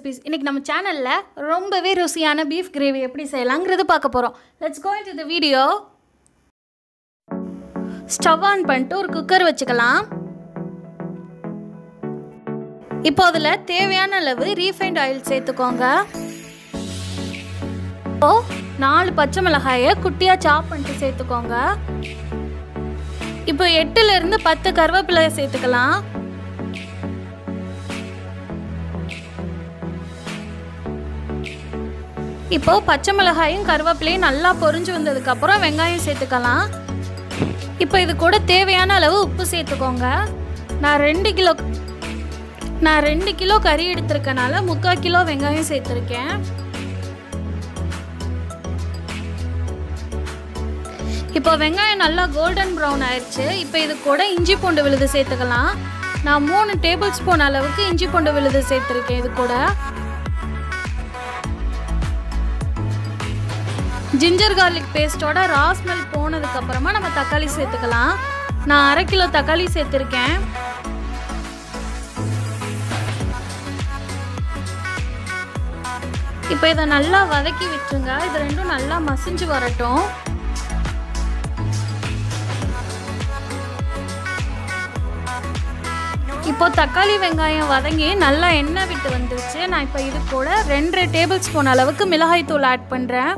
recipes இன்றைக்கி நம்ம சேனலில் ரொம்பவே ருசியான பீஃப் கிரேவி எப்படி செய்யலாங்கிறது பார்க்க போகிறோம் let's go into the video stove on பண்ணிட்டு ஒரு குக்கர் வச்சுக்கலாம் இப்போ அதில் தேவையான அளவு ரீஃபைண்ட் ஆயில் சேர்த்துக்கோங்க இப்போ நாலு பச்சை மிளகாயை குட்டியாக சாப் பண்ணிட்டு சேர்த்துக்கோங்க இப்போ எட்டுலேருந்து பத்து கருவேப்பிலை சேர்த்துக்கலாம் இப்போ பச்சை மிளகாயும் கருவேப்பிலையும் நல்லா பொரிஞ்சு வந்ததுக்கப்புறம் வெங்காயம் சேர்த்துக்கலாம் இப்போ இது கூட தேவையான அளவு உப்பு சேர்த்துக்கோங்க நான் ரெண்டு கிலோ நான் ரெண்டு கிலோ கறி எடுத்திருக்கனால முக்கால் கிலோ வெங்காயம் சேர்த்துருக்கேன் இப்போ வெங்காயம் நல்லா கோல்டன் ப்ரௌன் ஆயிடுச்சு இப்போ இது கூட இஞ்சி பூண்டு விழுது சேர்த்துக்கலாம் நான் மூணு டேபிள் ஸ்பூன் அளவுக்கு இஞ்சி பூண்டு விழுது சேர்த்துருக்கேன் இது கூட ஜிஞ்சர் கார்லிக் பேஸ்ட்டோட ரா ஸ்மெல் போனதுக்கு அப்புறமா நம்ம தக்காளி சேர்த்துக்கலாம் நான் அரை கிலோ தக்காளி சேர்த்துருக்கேன் இப்போ இதை நல்லா வதக்கி விட்டுருங்க இது ரெண்டும் நல்லா மசிஞ்சு வரட்டும் இப்போ தக்காளி வெங்காயம் வதங்கி நல்லா எண்ணெய் விட்டு வந்துருச்சு நான் இப்போ இது கூட ரெண்டரை டேபிள் ஸ்பூன் அளவுக்கு மிளகாய் தூள் ஆட் பண்ணுறேன்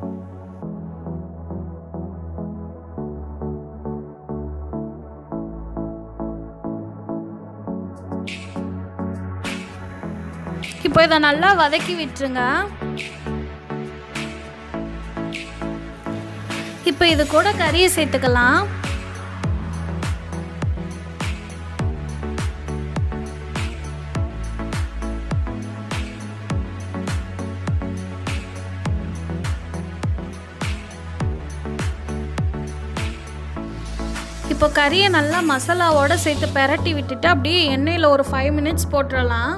இப்போ இதை நல்லா வதக்கி விட்டுருங்க இப்போ இது கூட கறியை சேர்த்துக்கலாம் இப்போ கறியை நல்லா மசாலாவோட சேர்த்து பெரட்டி விட்டுட்டு அப்படியே எண்ணெயில் ஒரு ஃபைவ் மினிட்ஸ் போட்டுடலாம்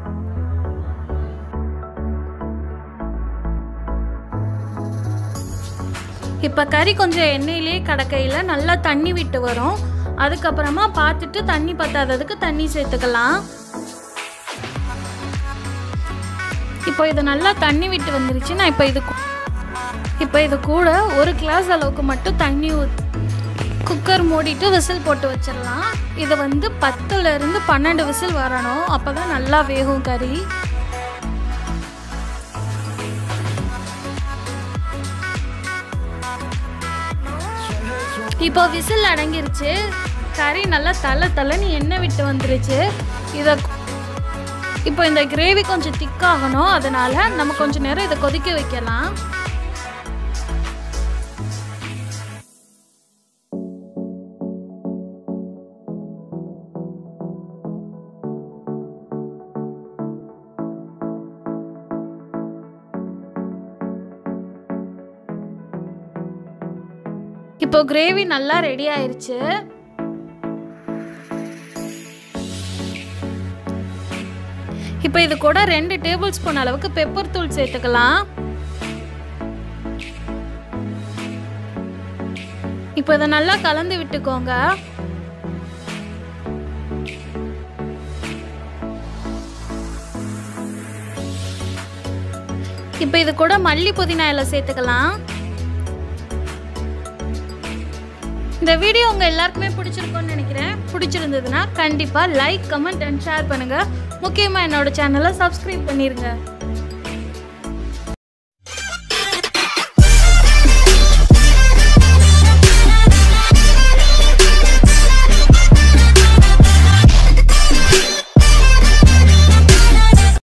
இப்போ கறி கொஞ்சம் எண்ணெயிலே கடக்கையில் நல்லா தண்ணி விட்டு வரும் அதுக்கப்புறமா பார்த்துட்டு தண்ணி பத்தாததுக்கு தண்ணி சேர்த்துக்கலாம் இப்போ இது நல்லா தண்ணி விட்டு வந்துருச்சு நான் இப்போ இது இப்போ இது கூட ஒரு கிளாஸ் அளவுக்கு மட்டும் தண்ணி ஊத் குக்கர் மூடிட்டு விசில் போட்டு வச்சிடலாம் இது வந்து பத்துலேருந்து பன்னெண்டு விசில் வரணும் அப்போ தான் நல்லா வேகும் கறி இப்போ விசில் அடங்கிருச்சு கறி நல்லா தலை தலைன்னு எண்ணெய் விட்டு வந்துருச்சு இதை இப்போ இந்த கிரேவி கொஞ்சம் திக்காகணும் அதனால நம்ம கொஞ்சம் நேரம் இதை கொதிக்க வைக்கலாம் இப்போ கிரேவி நல்லா ரெடி ஆயிருச்சு இப்போ இது கூட ரெண்டு டேபிள் ஸ்பூன் அளவுக்கு பெப்பர் தூள் சேர்த்துக்கலாம் இப்போ இதை நல்லா கலந்து விட்டுக்கோங்க இப்போ இது கூட மல்லி புதினா இலை சேர்த்துக்கலாம் இந்த வீடியோ உங்கள் எல்லாருக்குமே பிடிச்சிருக்கும்னு நினைக்கிறேன் பிடிச்சிருந்ததுன்னா கண்டிப்பாக லைக் கமெண்ட் அண்ட் ஷேர் பண்ணுங்கள் முக்கியமாக என்னோட சேனலை சப்ஸ்கிரைப் பண்ணிடுங்க